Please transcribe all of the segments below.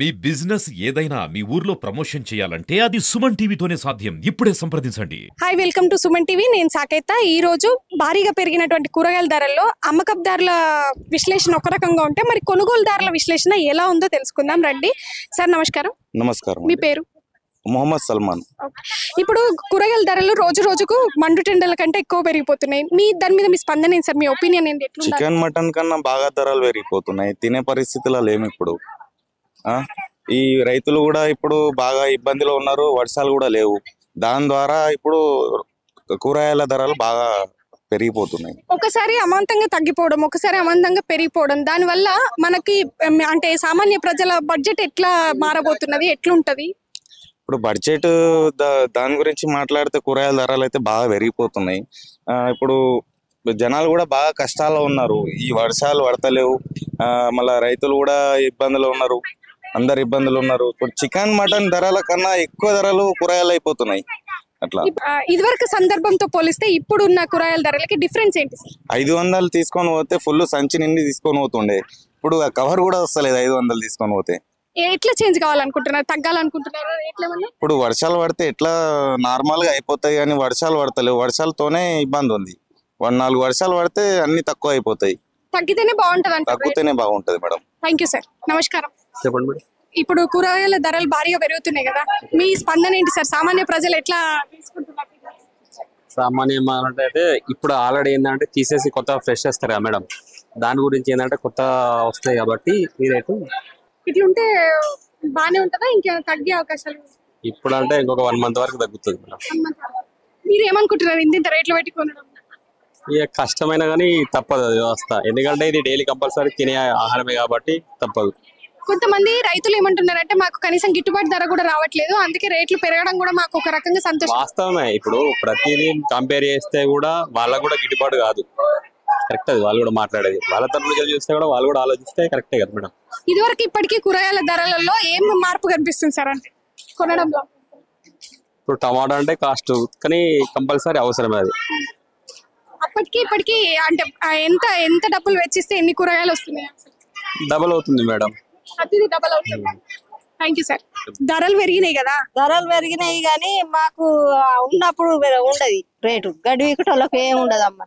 మీ business ఏదైనా మీ ఊర్లో promotion చేయాలంటే అది సుమన్ టీవీతోనే సాధ్యం ఇప్పుడే సంప్రదించండి hi welcome to Suman TV నేను సాకేత ఈ రోజు భారీగా పెరిగినటువంటి కూరగాయల ధరల్లో అమ్మకపుదారుల విశ్లేషణ ఒక రకంగా ఉంటే మరి కొనుగోలుదారుల విశ్లేషణ ఎలా ఉందో తెలుసుకుందాం రండి సార్ నమస్కారం నమస్కారం మీ అండి. పేరు మొహమ్మద్ సల్మాన్ ఇప్పుడు కూరగాయల ధరలు రోజు రోజుకు మండు టెండల కంటే ఎక్కువ పెరిగిపోతున్నాయి మీ దాని మీద మీ స్పందన ఏంటి సార్ మీ ఒపీనియన్ ఏంటి ఎట్లుండాలి? చికెన్ మటన్ కన్నా బాగా ధరలు పెరిగిపోతున్నాయి తినే పరిస్థితిలో లేము ఇప్పుడు ఆ? ఈ రైతులు కూడా ఇప్పుడు బాగా ఇబ్బందిలో ఉన్నారు వర్షాలు కూడా లేవు దాని ద్వారా ఇప్పుడు కూరగాయల ధరలు బాగా పెరిగిపోతున్నాయి ఒకసారి అమాంతంగా తగ్గిపోవడం ఒకసారి అమాంతంగా పెరిగిపోవడం దానివల్ల మనకి ఉమ్, అంటే సామాన్య ప్రజల బడ్జెట్ ఎట్లా మారబోతున్నది ఎట్లుంటది ఇప్పుడు బడ్జెట్ దా- దాని గురించి మాట్లాడితే కూరగాయల ధరలు అయితే బాగా పెరిగిపోతున్నాయి ఆ, ఇప్పుడు జనాలు కూడా బాగా కష్టాల్లో ఉన్నారు ఈ వర్షాలు పడతలేవు ఆ, మళ్ళా రైతులు కూడా ఇబ్బందులు ఉన్నారు అందరు ఇబ్బందులు ఉన్నారు ఇప్పుడు చికెన్ మటన్ ధరల కన్నా ఎక్కువ ధరలు కూరగాయలు అయిపోతున్నాయి అట్లా ఇప్- ఆ, ఇదివరకు సందర్భంతో పోలిస్తే ఇప్పుడు ఉన్న కూరగాయల ధరలకి డిఫరెన్స్ ఏంటి సార్ ఐదు వందలు తీసుకొని పోతే ఫుల్ సంచి నిండి తీసుకొని పోతుండే ఇప్పుడు ఆ కవర్ కూడా వస్తలేదు ఐదు వందలు తీసుకొని పోతే ఏ- ఎట్లా చేంజ్ కావాలనుకుంటున్నారు తగ్గాలనుకుంటున్నారు ఎట్లా ఏమన్నా? ఇప్పుడు వర్షాలు పడితే ఎట్లా నార్మల్ గా అయిపోతాయి కానీ వర్షాలు పడతలేవు వర్షాలతోనే ఇబ్బంది ఉంది వన్ నాలుగు వర్షాలు పడితే అన్ని తక్కువ అయిపోతాయి తగ్గితేనే బాగుంటది అంటారు తగ్గితేనే బాగుంటది మేడం థ్యాంక్ యూ సార్ నమస్కారం చెప్పండి మేడం ఇప్పుడు కూరగాయల ధరలు భారీగా పెరుగుతున్నాయి కదా మీ స్పందన ఏంటి సార్ సామాన్య ప్రజలు ఎట్లా తీసుకుంటున్నారు సామాన్యం అంటే అయితే ఇప్పుడు ఆల్రెడీ ఏంటంటే తీసేసి కొత్త ఫ్రెష్ వస్తారు కదా మేడం దాని గురించి ఏంటంటే కొత్త వస్తాయి కాబట్టి ఈ రేటు ఇట్లుంటే బానే ఉంటుందా ఇంకేమైనా తగ్గే అవకాశాలు ఇప్పుడు అంటే ఇంకొక వన్ మంత్ వరకు తగ్గుతుంది మేడం ఉన్నాయా? మీరు ఏమనుకుంటున్నారు ఇంత ఇంత రేట్లు పెట్టి కొనడం ఇక కష్టమైన కానీ తప్పదు అది వ్యవస్థ ఎందుకంటే ఇది డైలీ కంపల్సరీ తినే ఆహారమే కాబట్టి తప్పదు కొంతమంది రైతులు ఏమంటున్నారంటే మాకు కనీసం గిట్టుబాటు ధర కూడా రావట్లేదు అందుకే రేట్లు పెరగడం కూడా మాకు ఒక రకంగా సంతోషం వాస్తవమే ఇప్పుడు ప్రతిదీ కంపేర్ చేస్తే కూడా వాళ్ళకు కూడా గిట్టుబాటు కాదు కరెక్ట్ అది వాళ్ళు కూడా మాట్లాడేది వాళ్ళ తరపు నుంచి చూస్తే కూడా వాళ్ళు కూడా ఆలోచిస్తే కరెక్టే కదా మేడం ఇదివరకు ఇప్పటికీ కూరగాయల ధరలలో ఏం మార్పు కనిపిస్తుంది సార్ అంటే కొనడంలో ఇప్పుడు టమాటా అంటే కాస్ట్ కానీ కంపల్సరీ అవసరమే అది అప్పటికి ఇప్పటికి అంటే ఆ ఎంత ఎంత డబ్బులు వెచ్చిస్తే ఎన్ని కూరగాయలు వస్తున్నాయి అసలు? డబల్ అవుతుంది మేడం ప్రతిదీ డబల్ అవుతుంది థ్యాంక్ యూ సార్ ధరలు పెరిగినాయి కదా ధరలు పెరిగినాయి కానీ మాకు ఆ, ఉన్నప్పుడు వె- ఉండదు రేటు గడ్డి వీకటోళ్ళకి ఏం ఉండదు అమ్మ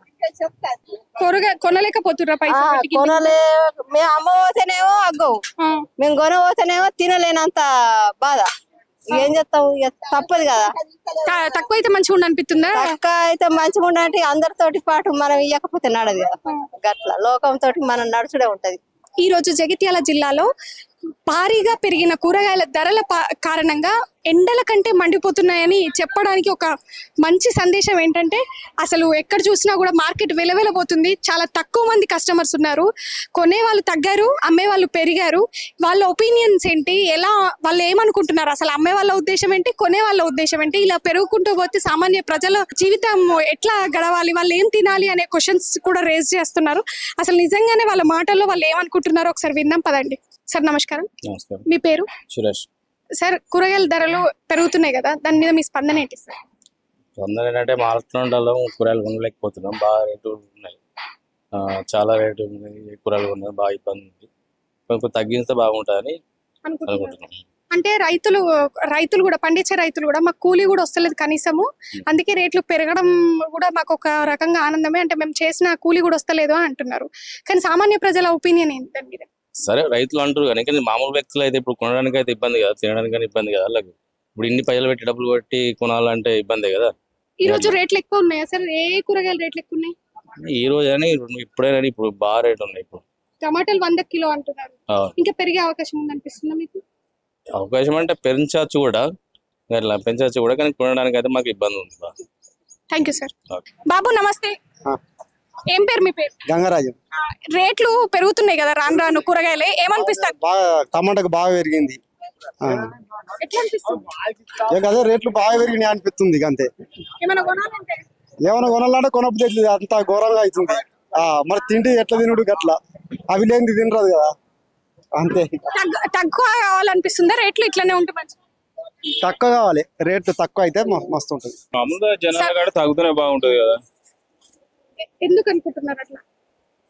కూరగాయ కొనలేకపోతుర్రా ఆ, పైసలు పెట్టి కొనలే మేము అమ్మబోతేనేమో అగ్గవు ఆ, మేము కొనబోతేనేమో తినలేనంత బాధ ఏం చేస్తాం ఇక తప్పదు కదా త- తక్కువ అయితే మంచిగా ఉండి అనిపిస్తుందా పక్క అయితే మంచిగా ఉండంటే అందరితోటి పాటు మనం ఇవ్వకపోతే నడదు కదా గట్ల లోకంతో మనం నడుచుడే ఉంటది ఈ రోజు జగిత్యాల జిల్లాలో భారీగా పెరిగిన కూరగాయల ధరల పా- కారణంగా ఎండల కంటే మండిపోతున్నాయని చెప్పడానికి ఒక మంచి సందేశం ఏంటంటే అసలు ఎక్కడ చూసినా కూడా మార్కెట్ వెలవెలబోతుంది చాలా తక్కువ మంది కస్టమర్స్ ఉన్నారు కొనే వాళ్ళు తగ్గారు అమ్మే వాళ్ళు పెరిగారు వాళ్ళ ఒపీనియన్స్ ఏంటి ఎలా వాళ్ళు ఏమనుకుంటున్నారు అసలు అమ్మే వాళ్ళ ఉద్దేశం ఏంటి కొనే వాళ్ళ ఉద్దేశం ఏంటి ఇలా పెరుగుకుంటూ పోతే సామాన్య ప్రజల జీవితం ఎట్లా గడవాలి వాళ్ళు ఏం తినాలి అనే క్వశ్చన్స్ కూడా రేజ్ చేస్తున్నారు అసలు నిజంగానే వాళ్ళ మాటల్లో వాళ్ళు ఏమనుకుంటున్నారో ఒకసారి విందాం పదండి సార్ నమస్కారం నమస్కారం మీ పేరు సురేష్ సార్ కూరగాయల ధరలు పెరుగుతున్నాయి కదా దాని మీద మీ స్పందన ఏంటి సార్ తొందర ఏంటంటే మార్కెట్లో కూరగాయలు కొనలేకపోతున్నాం బాగా రేటు ఉన్నాయి ఆ, చాలా రేటు ఉన్నాయి ఏ కూరగాయలు కొనడం బాగా ఇబ్బంది ఉంది కొంచెం తగ్గిస్తే బాగుంటుందని అనుకుంటున్నారు అనుకుంటున్నాం అంటే రైతులు రైతులు కూడా పండించే రైతులు కూడా మాకు కూలీ కూడా వస్తలేదు కనీసము అందుకే రేట్లు పెరగడం కూడా మాకు ఒక రకంగా ఆనందమే అంటే మేము చేసిన కూలీ కూడా వస్తలేదు అని అంటున్నారు కానీ సామాన్య ప్రజల ఒపీనియన్ ఏంటి దాని మీద సరే రైతులు అంటారు కానీ కానీ మామూలు వ్యక్తులు అయితే ఇప్పుడు కొనడానికి అయితే ఇబ్బంది కదా తినడానికి కానీ ఇబ్బంది కదా వాళ్ళకి ఇప్పుడు ఇన్ని పైసలు పెట్టి డబ్బులు పెట్టి కొనాలంటే ఇబ్బందే కదా ఈ రోజు రేట్లు ఎక్కువ ఉన్నాయా సార్ ఏ కూరగాయల రేట్లు ఎక్కువ ఉన్నాయి ఈ రోజు అని ఇప్పుడే కానీ ఇప్పుడు బాగా రేటు ఉన్నాయి ఇప్పుడు టమాటాలు వంద కిలో అంటున్నారు ఆ, ఇంకా పెరిగే అవకాశం ఉంది అనిపిస్తుందా మీకు అవకాశం అంటే పెంచవచ్చు కూడా అట్లా పెంచవచ్చు కూడా కానీ కొనడానికి అయితే మాకు ఇబ్బంది ఉంది బాగా థ్యాంక్ యూ సార్ ఓకే. బాబు నమస్తే ఆ. ఏం పేరు మీ పేరు గంగరాజు ఆ, రేట్లు పెరుగుతున్నాయి కదా రాను రాను కూరగాయలే ఏమనిపిస్తుంది బాగా టమాటాకు బాగా పెరిగింది ఆ. ఎట్లా అనిపిస్తుంది ఇక అదే రేట్లు బాగా పెరిగినాయి అనిపిస్తుంది ఇక అంతే ఏమైనా కొనాలంటే ఏమైనా కొనాలంటే కొనప్పుడు అంత ఘోరంగా అవుతుంది ఆ మరి తిండి ఎట్లా తినుడు గట్ల అవి లేనిది తినరాదు కదా అంతే తగ్గు తక్కువ కావాలనిపిస్తుందా రేట్లు ఇట్లానే ఉంటే మంచి తక్కువ కావాలి రేట్లు తక్కువ అయితే మ- మస్తు ఉంటుంది మామూలుగా జనాలు కాడ తగ్గుతూనే బాగుంటుంది కదా ఎందుకు అనుకుంటున్నారు అట్లా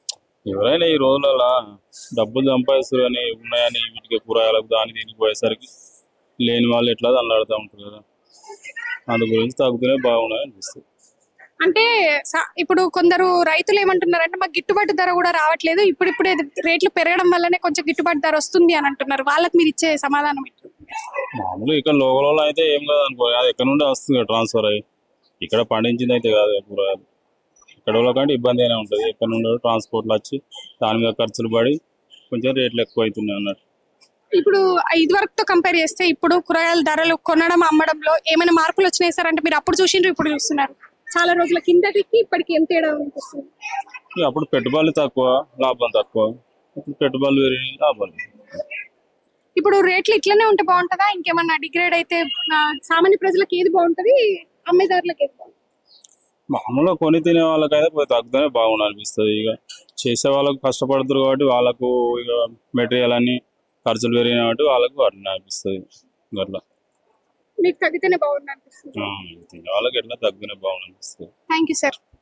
ఎవరైనా ఈ రోజులలో డబ్బులు సంపాదిస్తారు అని ఉన్నాయని వీటికి కూరగాయలకు దాని దీనికి పోయేసరికి లేని వాళ్ళు ఎట్లా దండాడుతూ ఉంటారు కదా అందు గురించి తగ్గుతూనే బాగున్నాయి అనిపిస్తుంది అంటే స- ఇప్పుడు కొందరు రైతులు ఏమంటున్నారంటే మాకు గిట్టుబాటు ధర కూడా రావట్లేదు ఇప్పుడిప్పుడే రేట్లు పెరగడం వల్లనే కొంచెం గిట్టుబాటు ధర వస్తుంది అని అంటున్నారు వాళ్ళకి మీరు ఇచ్చే సమాధానం ఏంటి? మామూలుగా ఇక్కడ లోకల్ అయితే ఏం కాదు అనుకో అది ఎక్కడ నుండి వస్తుంది కదా ట్రాన్స్ఫర్ అయ్యి ఇక్కడ పండించింది అయితే కాదు కదా కూరగాయలు ఇక్కడ వాళ్ళకంటే ఇబ్బంది అయినా ఉంటుంది ఎక్కడ నుండి ట్రాన్స్పోర్ట్లు వచ్చి దాని మీద ఖర్చులు పడి కొంచెం రేట్లు ఎక్కువ అవుతున్నాయి అన్నట్టు ఇప్పుడు ఇది వరకుతో కంపేర్ చేస్తే ఇప్పుడు కూరగాయల ధరలు కొనడం అమ్మడంలో ఏమైనా మార్పులు వచ్చినాయి సార్ అంటే మీరు అప్పుడు చూసిండ్రు ఇప్పుడు చూస్తున్నారు చాలా రోజుల కిందకి ఇప్పటికి ఏం తేడా అనిపిస్తుంది ఇక అప్పుడు పెట్టుబడులు తక్కువ లాభం తక్కువ ఇప్పుడు పెట్టుబడులు పెరిగి లాభాలు ఇప్పుడు రేట్లు ఇట్లనే ఉంటే బాగుంటుందా ఇంకేమన్నా డిగ్రేడ్ అయితే ఆ, సామాన్య ప్రజలకు ఏది బాగుంటది అమ్మేదారులకు ఏది బాగుంటుంది మామూలుగా కొని తినే వాళ్ళకైతే పోయి తగ్గుతూనే బాగుండు అనిపిస్తుంది ఇక చేసే వాళ్ళకు కష్టపడుతారు కాబట్టి వాళ్ళకు ఇక మెటీరియల్ అన్ని ఖర్చులు పెరిగిన కాబట్టి వాళ్ళకు అట్లా అనిపిస్తుంది అట్లా మీకు తగ్గితేనే బాగుంది అనిపిస్తుంది ఆ, తినే వాళ్ళకి ఎట్లా తగ్గుతూనే బాగుండు అనిపిస్తుంది థ్యాంక్ యూ సార్